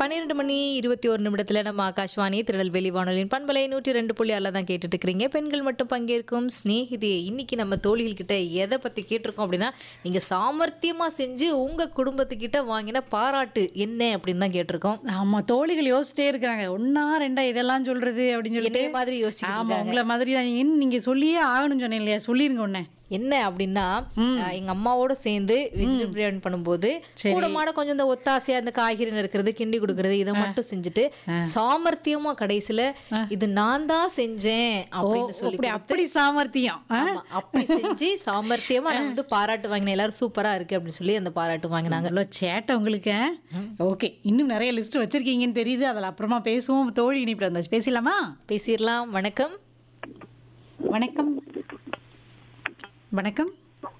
பன்னிரெண்டு மணி இருபத்தி ஒரு நிமிடத்துல நம்ம ஆகாஷ்வாணி திருநெல்வேலி வானொலியின் பண்பலை நூற்றி ரெண்டு புள்ளி ஆறில் தான் கேட்டுட்டு இருக்கிறீங்க பெண்கள் மட்டும் பங்கேற்கும் ஸ்நேகிதி இன்னைக்கு நம்ம தோழிகள் கிட்ட எதை பத்தி கேட்டிருக்கோம் அப்படின்னா நீங்க சாமர்த்தியமா செஞ்சு உங்க குடும்பத்துக்கிட்ட வாங்கின பாராட்டு என்ன அப்படின்னு தான் கேட்டிருக்கோம் ஆமா தோழிகள் யோசிச்சிட்டே இருக்காங்க ஒன்னா ரெண்டா இதெல்லாம் சொல்றது அப்படின்னு இதே சொல்லிட்டு மாதிரி யோசிச்சுட்டு ஆமா இருக்காங்க உங்களை மாதிரி தான் நீங்க நீங்க சொல்லியே ஆகணும்னு சொன்னேன் இல்லையா சொல்லிருங்க உடனே என்ன அப்படின்னா அஹ், எங்க அம்மாவோட சேர்ந்து வெஜிடபிள் பிரியாணி பண்ணும்போது கூட மாட கொஞ்சம் இந்த ஒத்தாசையா இந்த காய்கறி நறுக்கிறது கிண்டி கொடுக்கறது இதை மட்டும் செஞ்சுட்டு சாமர்த்தியமா கடைசியில இது நான் தான் செஞ்சேன் அப்படின்னு சொல்லி அப்படி அப்படி சாமர்த்தியம் ஆ? ஆமா, அப்படி செஞ்சு சாமர்த்தியமா நான் வந்து பாராட்டு வாங்கினேன் எல்லாரும் சூப்பரா இருக்கு அப்படின்னு சொல்லி அந்த பாராட்டு வாங்கினாங்க அவ்வளோ சேட்டை உங்களுக்கு ஓகே இன்னும் நிறைய லிஸ்ட் வச்சிருக்கீங்கன்னு தெரியுது அதில் அப்புறமா பேசுவோம் தோழி இனிப்பில் இருந்தாச்சு பேசலாமா பேசிடலாம் வணக்கம் வணக்கம் வணக்கம்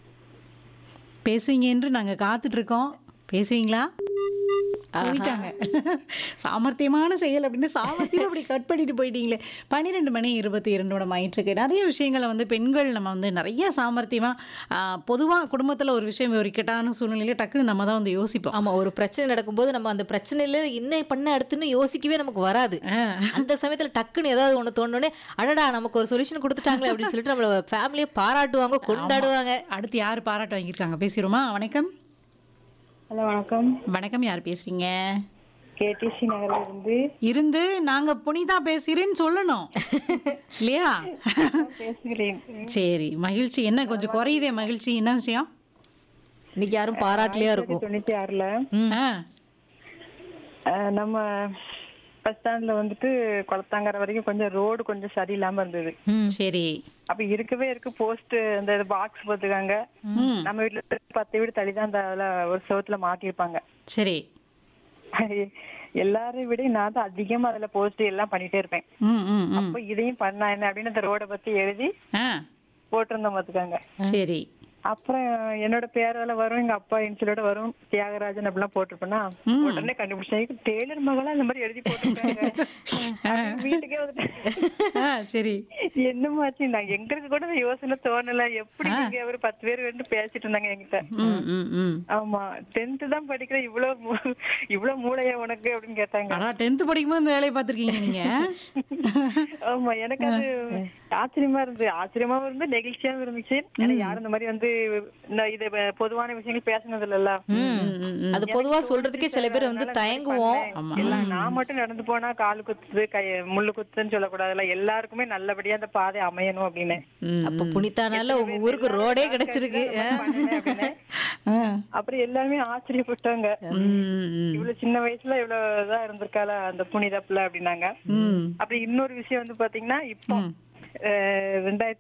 பேசுவீங்க என்று நாங்கள் காத்துட்டு இருக்கோம் பேசுவீங்களா போயிட்டாங்க சாமர்த்தியமான செயல் அப்படின்னு சாமர்த்தியம் அப்படி கட் பண்ணிட்டு போயிட்டீங்களே பன்னிரெண்டு மணி இருபத்தி இரண்டோட ஆயிட்டுருக்கு நிறைய விஷயங்களை வந்து பெண்கள் நம்ம வந்து நிறைய சாமர்த்தியமாக பொதுவாக குடும்பத்தில் ஒரு விஷயம் ஒரு இக்கட்டான சூழ்நிலையில டக்குன்னு நம்ம தான் வந்து யோசிப்போம் ஆமா ஒரு பிரச்சனை நடக்கும்போது நம்ம அந்த பிரச்சனையில என்ன பண்ண அடுத்துன்னு யோசிக்கவே நமக்கு வராது அந்த சமயத்துல டக்குன்னு ஏதாவது ஒண்ணு தோணுனே அடடா நமக்கு ஒரு சொல்யூஷன் கொடுத்துட்டாங்களே அப்படின்னு சொல்லிட்டு நம்மள ஃபேமிலியை பாராட்டுவாங்க கொண்டாடுவாங்க அடுத்து யார் பாராட்டு வாங்கியிருக்காங்க பேசிடுமா வணக்கம் ஹலோ வணக்கம் வணக்கம் யார் பேசுறீங்க கேடிசி நகர்ல இருந்து இருந்து நாங்க புனிதா பேசுறேன்னு சொல்லணும் இல்லையா பேசுகிறேன் சரி மகிழ்ச்சி என்ன கொஞ்சம் குறையுதே மகிழ்ச்சி என்ன விஷயம் இன்னைக்கு யாரும் பாராட்டலையா இருக்கும் தொண்ணூத்தி ஆறுல ஆ, அஹ், நம்ம பஸ் ஸ்டாண்ட்ல வந்துட்டு குளத்தாங்கரை வரைக்கும் கொஞ்சம் ரோடு கொஞ்சம் சரியில்லாம இருந்தது சரி அப்ப இருக்கவே இருக்கு போஸ்ட் அந்த பாக்ஸ் போட்டுருக்காங்க நம்ம வீட்டுல இருந்து பத்து வீடு தள்ளி தான் அந்த அதுல ஒரு செவத்துல மாட்டியிருப்பாங்க சரி எல்லாரையும் விட நான் தான் அதிகமா அதுல போஸ்ட் எல்லாம் பண்ணிட்டே இருப்பேன் ம் ம் ம் அப்ப இதையும் பண்ணா என்ன அப்படின்னு அந்த ரோட பத்தி எழுதி ஆ போட்டிருந்தோம் பாத்துக்காங்க சரி அப்புறம் என்னோட பேரால வரும் எங்க அப்பா இன்சிலோட வரும் தியாகராஜன் அப்படிலாம் போட்டிருப்பேன்னா உடனே கண்டுபிடிச்சேன் டெய்லர் மகளா இந்த மாதிரி எழுதி போட்டிருக்காங்க அப்படின்னு வீட்டுக்கே வந்துட்டு ஆ சரி என்னமாச்சு நான் எங்களுக்கு கூட இந்த யோசனை தோணல எப்படி நீங்க ஒரு பத்து பேர் வந்து பேசிட்டு இருந்தாங்க என்கிட்ட ம் ம் ம் ஆமா டென்த் தான் படிக்கிற இவ்வளவு மூ- இவ்வளவு மூளையா உனக்கு அப்படின்னு கேட்டாங்க ஆனா டென்த் படிக்கும்போது இந்த வேலையை பார்த்துருக்கீங்க நீங்க ஆமா எனக்கு அது ஆச்சரியமா இருந்தது ஆச்சரியமாவும் இருந்து நெகிழ்ச்சியாவும் இருந்துச்சு ஏன்னா யாரும் இந்த மாதிரி வந்து இந்த இது பொதுவான விஷயங்கள் பேசினது இல்லல்ல அது பொதுவா சொல்றதுக்கே சில பேர் வந்து தயங்குவோம் எல்லாம் நான் மட்டும் நடந்து போனா கால் குத்துது கை முள்ளு குத்துன்னு சொல்லக்கூடாதுல்ல எல்லாருக்குமே நல்லபடியா அந்த பாதை அமையணும் அப்படின்னு ம், அப்ப புனிதானால உங்க ஊருக்கு ரோடே கிடைச்சிருக்கு பண்ணுனேன் அப்படின்னு. ஆ. அப்புறம் எல்லாருமே ஆச்சரியப்பட்டாங்க ம், ம், இவ்வளவு சின்ன வயசுல இவ்வளவு இதா இருந்திருக்கால அந்த புனித பிள்ளை அப்படின்னாங்க ம் அப்புறம் இன்னொரு விஷயம் வந்து பாத்தீங்கன்னா இப்போ அஹ், ரெண்டாயிரத்தி